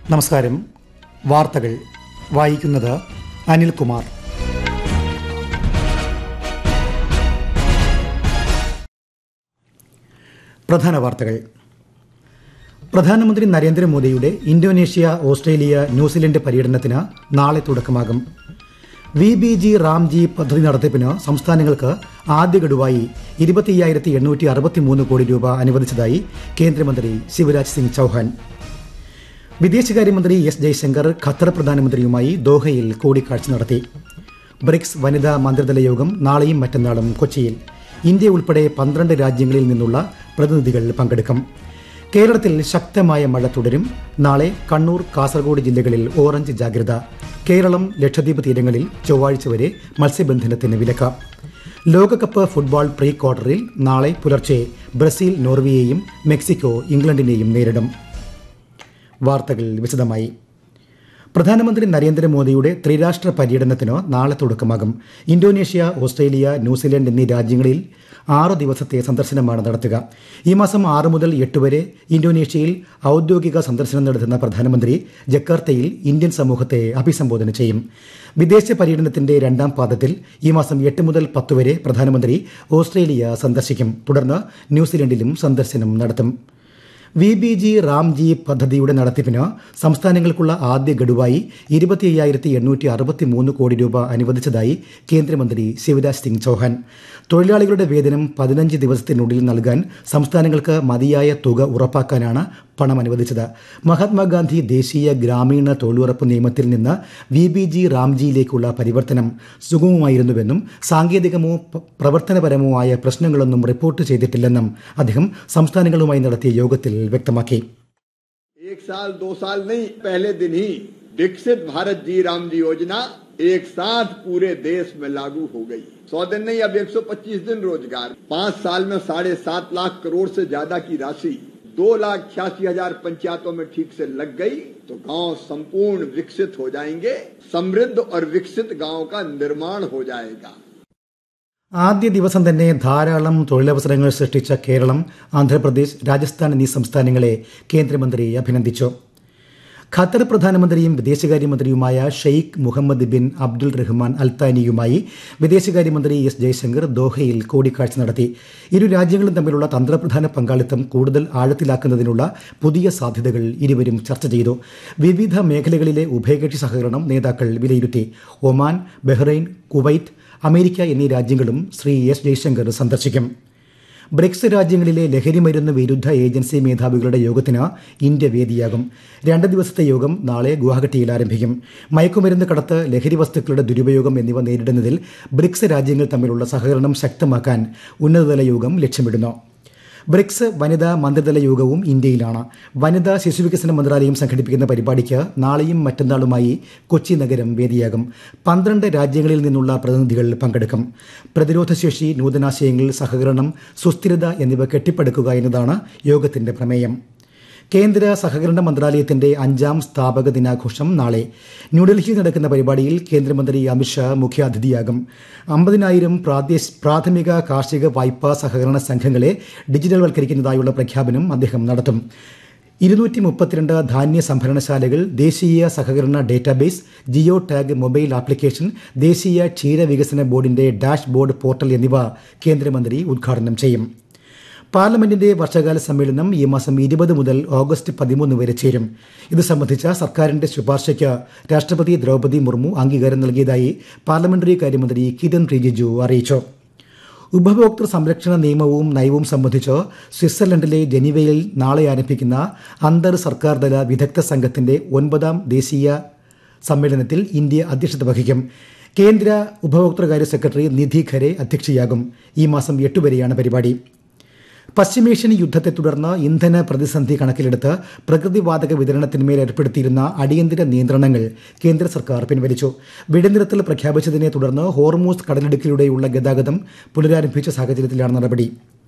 നമസ്കാരം വാർത്തകൾ വായിക്കുന്നത് അനിൽകുമാർ പ്രധാന വാർത്തകൾ പ്രധാനമന്ത്രി നരേന്ദ്രമോദിയുടെ ഇന്തോനേഷ്യ ഓസ്ട്രേലിയ ന്യൂസിലൻഡ് പര്യടനത്തിന് നാളെ തുടക്കമാകും വി ബി ജി റാംജി പദ്ധതി നടത്തിപ്പിന് സംസ്ഥാനങ്ങൾക്ക് ആദ്യ ഗഡുവായി ഇരുപത്തിയ്യായിരത്തി എണ്ണൂറ്റി അറുപത്തിമൂന്ന് കോടി രൂപ അനുവദിച്ചതായി കേന്ദ്രമന്ത്രി ശിവരാജ് സിംഗ് ചൌഹാൻ വിദേശകാര്യമന്ത്രി എസ് ജയശങ്കർ ഖത്തർ പ്രധാനമന്ത്രിയുമായി ദോഹയിൽ കൂടിക്കാഴ്ച നടത്തി ബ്രിക്സ് വനിതാ മന്ത്രിതല യോഗം നാളെയും മറ്റന്നാളും കൊച്ചിയിൽ ഇന്ത്യ ഉൾപ്പെടെ പന്ത്രണ്ട് രാജ്യങ്ങളിൽ നിന്നുള്ള പ്രതിനിധികൾ പങ്കെടുക്കും കേരളത്തിൽ ശക്തമായ മഴ തുടരും നാളെ കണ്ണൂർ കാസർഗോഡ് ജില്ലകളിൽ ഓറഞ്ച് ജാഗ്രത കേരളം ലക്ഷദ്വീപ് തീരങ്ങളിൽ ചൊവ്വാഴ്ച വരെ മത്സ്യബന്ധനത്തിന് വിലക്ക് ലോകകപ്പ് ഫുട്ബോൾ പ്രീ ക്വാർട്ടറിൽ നാളെ പുലർച്ചെ ബ്രസീൽ നോർവേയെയും മെക്സിക്കോ ഇംഗ്ലണ്ടിനെയും നേരിടും വാർത്തകൾ വിശദമായി പ്രധാനമന്ത്രി നരേന്ദ്രമോദിയുടെ ത്രിരാഷ്ട്ര പര്യടനത്തിന് നാളെ തുടക്കമാകും ഇന്തോനേഷ്യ ഓസ്ട്രേലിയ ന്യൂസിലൻഡ് എന്നീ രാജ്യങ്ങളിൽ ആറ് ദിവസത്തെ സന്ദർശനമാണ് നടത്തുക ഈ മാസം ആറ് മുതൽ എട്ട് വരെ ഇന്തോനേഷ്യയിൽ ഔദ്യോഗിക സന്ദർശനം നടത്തുന്ന പ്രധാനമന്ത്രി ജക്കാർത്തയിൽ ഇന്ത്യൻ സമൂഹത്തെ അഭിസംബോധന ചെയ്യും വിദേശ പര്യടനത്തിന്റെ രണ്ടാം പാദത്തിൽ ഈ മാസം എട്ട് മുതൽ പത്ത് വരെ പ്രധാനമന്ത്രി ഓസ്ട്രേലിയ സന്ദർശിക്കും തുടർന്ന് ന്യൂസിലൻഡിലും സന്ദർശനം നടത്തും വി ബി ജി റാംജി പദ്ധതിയുടെ നടത്തിപ്പിന് സംസ്ഥാനങ്ങൾക്കുള്ള ആദ്യ ഗഡുവായി ഇരുപത്തി അയ്യായിരത്തി എണ്ണൂറ്റി അറുപത്തി മൂന്ന് കോടി രൂപ അനുവദിച്ചതായി കേന്ദ്രമന്ത്രി ശിവരാജ് സിംഗ് ചൌഹാൻ തൊഴിലാളികളുടെ വേതനം പതിനഞ്ച് ദിവസത്തിനുള്ളിൽ നൽകാൻ സംസ്ഥാനങ്ങൾക്ക് മതിയായ തുക ഉറപ്പാക്കാനാണ് പണം അനുവദിച്ചത് മഹാത്മാഗാന്ധി ദേശീയ ഗ്രാമീണ തൊഴിലുറപ്പ് നിയമത്തിൽ നിന്ന് വി ബി ജി റാംജിയിലേക്കുള്ള പരിവർത്തനം സുഗമമായിരുന്നുവെന്നും സാങ്കേതികമോ പ- പ്രവർത്തനപരമോ ആയ പ്രശ്നങ്ങളൊന്നും റിപ്പോർട്ട് ചെയ്തിട്ടില്ലെന്നും അദ്ദേഹം സംസ്ഥാനങ്ങളുമായി നടത്തിയ യോഗത്തിൽ വ്യക്തമാക്കി एक साल दो साल नहीं पहले दिन ही विकसित भारत जी राम जी योजना एक साथ पूरे देश में लागू हो गई सौ दिन नहीं अब 125 दिन रोजगार पाँच साल में साढ़े सात लाख करोड़ से ज्यादा की राशि दो लाख छियासी हजार पंचायतों में ठीक से लग गई तो गांव संपूर्ण विकसित हो जाएंगे समृद्ध और विकसित गांव का निर्माण हो जाएगा ആദ്യ ദിവസം തന്നെ ധാരാളം തൊഴിലവസരങ്ങൾ സൃഷ്ടിച്ച കേരളം ആന്ധ്രാപ്രദേശ് രാജസ്ഥാൻ എന്നീ സംസ്ഥാനങ്ങളെ കേന്ദ്രമന്ത്രി അഭിനന്ദിച്ചു ഖത്തർ പ്രധാനമന്ത്രിയും വിദേശകാര്യമന്ത്രിയുമായ Sheikh Mohammed bin Abdul Rahman അൽത്താനിയുമായി വിദേശകാര്യമന്ത്രി എസ് ജയശങ്കർ ദോഹയിൽ കൂടിക്കാഴ്ച നടത്തി ഇരു രാജ്യങ്ങളും തമ്മിലുള്ള തന്ത്രപ്രധാന പങ്കാളിത്തം കൂടുതൽ ആഴത്തിലാക്കുന്നതിനുള്ള പുതിയ സാധ്യതകൾ ഇരുവരും ചർച്ച ചെയ്തു വിവിധ മേഖലകളിലെ ഉഭയകക്ഷി സഹകരണം നേതാക്കൾ വിലയിരുത്തി ഒമാൻ ബഹ്റൈൻ കുവൈറ്റ് അമേരിക്ക എന്നീ രാജ്യങ്ങളും ശ്രീ എസ് ജയശങ്കർ സന്ദർശിക്കും ബ്രിക്സ് രാജ്യങ്ങളിലെ ലഹരിമരുന്ന് വിരുദ്ധ ഏജൻസി മേധാവികളുടെ യോഗത്തിന് ഇന്ത്യ വേദിയാകും രണ്ട് ദിവസത്തെ യോഗം നാളെ ഗുവാഹട്ടിയിൽ ആരംഭിക്കും മയക്കുമരുന്ന് കടത്ത് ലഹരി വസ്തുക്കളുടെ ദുരുപയോഗം എന്നിവ നേരിടുന്നതിൽ ബ്രിക്സ് രാജ്യങ്ങൾ തമ്മിലുള്ള സഹകരണം ശക്തമാക്കാൻ ഉന്നതതല യോഗം ലക്ഷ്യമിടുന്നു ബ്രിക്സ് വനിതാ മന്ത്രിതല യോഗവും ഇന്ത്യയിലാണ് വനിതാ ശിശുവികസന മന്ത്രാലയം സംഘടിപ്പിക്കുന്ന പരിപാടിക്ക് നാളെയും മറ്റന്നാളുമായി കൊച്ചി നഗരം വേദിയാകും പന്ത്രണ്ട് രാജ്യങ്ങളിൽ നിന്നുള്ള പ്രതിനിധികൾ പങ്കെടുക്കും പ്രതിരോധശേഷി നൂതനാശയങ്ങൾ സഹകരണം സുസ്ഥിരത എന്നിവ കെട്ടിപ്പടുക്കുക എന്നതാണ് യോഗത്തിന്റെ പ്രമേയം കേന്ദ്ര സഹകരണ മന്ത്രാലയത്തിന്റെ അഞ്ചാം സ്ഥാപക ദിനാഘോഷം നാളെ ന്യൂഡൽഹിയിൽ നടക്കുന്ന പരിപാടിയിൽ കേന്ദ്രമന്ത്രി അമിത്ഷാ മുഖ്യാതിഥിയാകും അമ്പതിനായിരം പ്രാദേശ് പ്രാഥമിക കാർഷിക വായ്പാ സഹകരണ സംഘങ്ങളെ ഡിജിറ്റൽവൽക്കരിക്കുന്നതായുള്ള പ്രഖ്യാപനം അദ്ദേഹം നടത്തും ഇരുന്നൂറ്റി മുപ്പത്തിരണ്ട് ധാന്യ സംഭരണശാലകൾ ദേശീയ സഹകരണ database geo tag mobile application ദേശീയ ക്ഷീര വികസന ബോർഡിന്റെ ഡാഷ് ബോർഡ് പോർട്ടൽ എന്നിവ കേന്ദ്രമന്ത്രി ഉദ്ഘാടനം ചെയ്യും പാർലമെന്റിന്റെ വർഷകാല സമ്മേളനം ഈ മാസം ഇരുപത് മുതൽ ഓഗസ്റ്റ് പതിമൂന്ന് വരെ ചേരും ഇത് സംബന്ധിച്ച സർക്കാരിന്റെ ശുപാർശയ്ക്ക് രാഷ്ട്രപതി ദ്രൗപദി മുർമു അംഗീകാരം നൽകിയതായി പാർലമെന്ററി കാര്യമന്ത്രി കിരൺ റിജിജു അറിയിച്ചു ഉപഭോക്തൃ സംരക്ഷണ നിയമവും നയവും സംബന്ധിച്ച് സ്വിറ്റ്സർലൻഡിലെ ജനീവയിൽ നാളെ ആരംഭിക്കുന്ന അന്തർ സർക്കാർ തല വിദഗ്ധ സംഘത്തിന്റെ ഒൻപതാം ദേശീയ സമ്മേളനത്തിൽ ഇന്ത്യ അധ്യക്ഷത വഹിക്കും കേന്ദ്ര ഉപഭോക്തൃകാര്യ സെക്രട്ടറി നിധി ഖരെ അധ്യക്ഷയാകും ഈ മാസം എട്ട് വരെയാണ് പരിപാടി പശ്ചിമേഷ്യൻ യുദ്ധത്തെ തുടർന്ന് ഇന്ധന പ്രതിസന്ധി കണക്കിലെടുത്ത് പ്രകൃതിവാതക വിതരണത്തിന്മേൽ ഏർപ്പെടുത്തിയിരുന്ന അടിയന്തര നിയന്ത്രണങ്ങൾ കേന്ദ്ര സർക്കാർ പിൻവലിച്ചു വെടിനിർത്തൽ പ്രഖ്യാപിച്ചതിനെ തുടർന്ന് ഹോർമൂസ് കടലിടുക്കിലൂടെയുള്ള ഗതാഗതം പുനരാരംഭിച്ച സാഹചര്യത്തിലാണ് നടപടി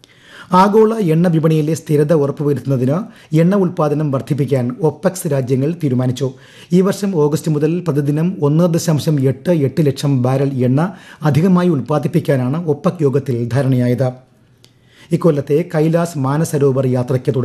ആഗോള എണ്ണ വിപണിയിലെ സ്ഥിരത ഉറപ്പുവരുത്തുന്നതിന് എണ്ണ ഉൽപ്പാദനം വർദ്ധിപ്പിക്കാൻ ഒപെക്സ് രാജ്യങ്ങൾ തീരുമാനിച്ചു ഈ വർഷം ഓഗസ്റ്റ് മുതൽ പ്രതിദിനം ഒന്ന് ദശാംശം എട്ട് എട്ട് ലക്ഷം ബാരൽ എണ്ണ അധികമായി ഉൽപ്പാദിപ്പിക്കാനാണ് ഒപെക് യോഗത്തിൽ ധാരണയായത് ഇക്കൊല്ലത്തെ കൈലാസ് മാനസരോവർ യാത്രയ്ക്ക് തുടക്കം